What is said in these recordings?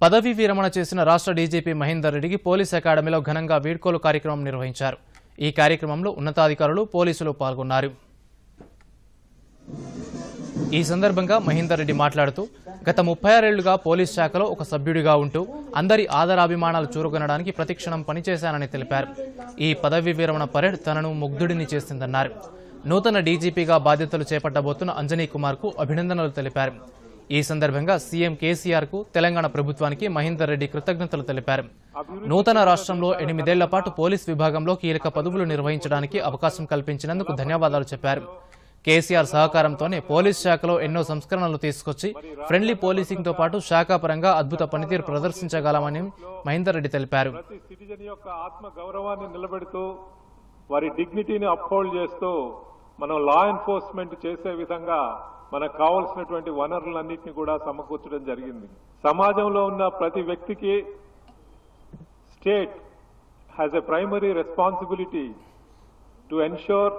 పదవీ విరమణ చేసిన రాష్ట్ర డీజీపీ మహేందర్ రెడ్డికి పోలీస్ అకాడమీలో ఘనంగా వీడ్కోలు కార్యక్రమం నిర్వహించారు ఈ కార్యక్రమంలో ఉన్నతాధికారులు పోలీసులు పాల్గొన్నారు ఈ సందర్భంగా మహేందర్ రెడ్డి మాట్లాడుతూ గత ముప్పై ఆరేళ్లుగా పోలీస్ శాఖలో ఒక సభ్యుడిగా ఉంటూ అందరి ఆదరాభిమానాలు చూరుకొనడానికి ప్రతిక్షణం పనిచేశానని తెలిపారు ఈ పదవీ విరమణ పరేడ్ తనను ముగ్ధుడిని చేసిందన్నారు నూతన డీజీపీగా బాధ్యతలు చేపట్టబోతున్న అంజనీ కుమార్కు అభినందనలు తెలిపారు ఈ సందర్భంగా సీఎం కేసీఆర్ కు తెలంగాణ ప్రభుత్వానికి మహేందర్ రెడ్డి కృతజ్ఞతలు తెలిపారు నూతన రాష్ట్రంలో ఎనిమిదేళ్ల పాటు పోలీస్ విభాగంలో కీలక పదవులు నిర్వహించడానికి అవకాశం కల్పించినందుకు ధన్యవాదాలు చెప్పారు కేసీఆర్ సహకారంతోనే పోలీస్ శాఖలో ఎన్నో సంస్కరణలు తీసుకొచ్చి ఫ్రెండ్లీ పోలీసింగ్ తో పాటు శాఖాపరంగా అద్భుత పనితీరు ప్రదర్శించగలమని మహేందర్ రెడ్డి తెలిపారు ప్రతి సిటిజన్ యొక్క ఆత్మ గౌరవాన్ని నిలబెడుతూ వారి డిగ్నిటీని అప్హోల్డ్ చేస్తూ మనం లా ఎన్ఫోర్స్మెంట్ చేసే విధంగా మనకు కావలసినటువంటి వనరులన్నింటినీ కూడా సమకూర్చడం జరిగింది సమాజంలో ఉన్న ప్రతి వ్యక్తికి state has a primary responsibility to ensure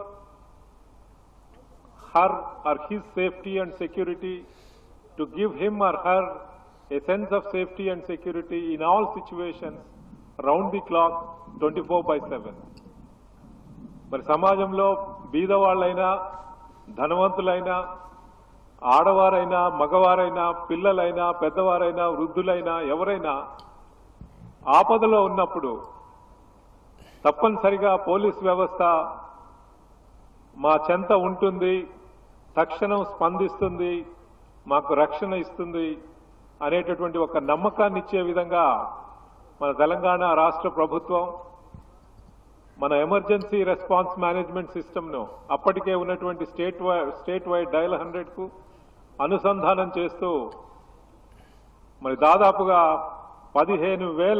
her or his safety and security, to give him or her a sense of safety and security in all situations, round the clock, 24 by 7. మరి సమాజంలో బీదవాళ్ళైనా ధనవంతులైనా ఆడవారైనా మగవారైనా పిల్లలైనా పెద్దవారైనా వృద్ధులైనా ఎవరైనా ఆపదలో ఉన్నప్పుడు తప్పనిసరిగా police వ్యవస్థ మా చెంత ఉంటుంది తక్షణం స్పందిస్తుంది మాకు రక్షణ ఇస్తుంది అనేటటువంటి ఒక నమ్మకాన్ని ఇచ్చే విధంగా మన తెలంగాణ రాష్ట్ర ప్రభుత్వం మన ఎమర్జెన్సీ రెస్పాన్స్ మేనేజ్మెంట్ సిస్టమ్ను అప్పటికే ఉన్నటువంటి state wide state wide dial hundred కు అనుసంధానం చేస్తూ మరి దాదాపుగా పదిహేను వేల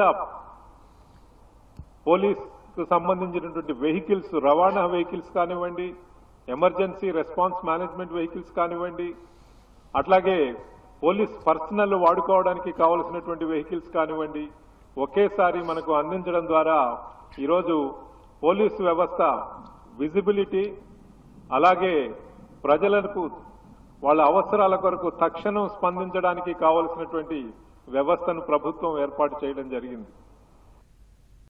పోలీస్కు సంబంధించినటువంటి వెహికల్స్ రవాణా వెహికల్స్ కానివ్వండి ఎమర్జెన్సీ రెస్పాన్స్ మేనేజ్మెంట్ వెహికల్స్ కానివ్వండి అట్లాగే పోలీస్ పర్సనల్ వాడుకోవడానికి కావలసినటువంటి వెహికల్స్ కానివ్వండి ఒకేసారి మనకు అందించడం ద్వారా ఈరోజు పోలీసు వ్యవస్థ విజిబిలిటీ అలాగే ప్రజలకు వాళ్ళ అవసరాల కొరకు తక్షణం స్పందించడానికి కావలసినటువంటి వ్యవస్థను ప్రభుత్వం ఏర్పాటు చేయడం జరిగింది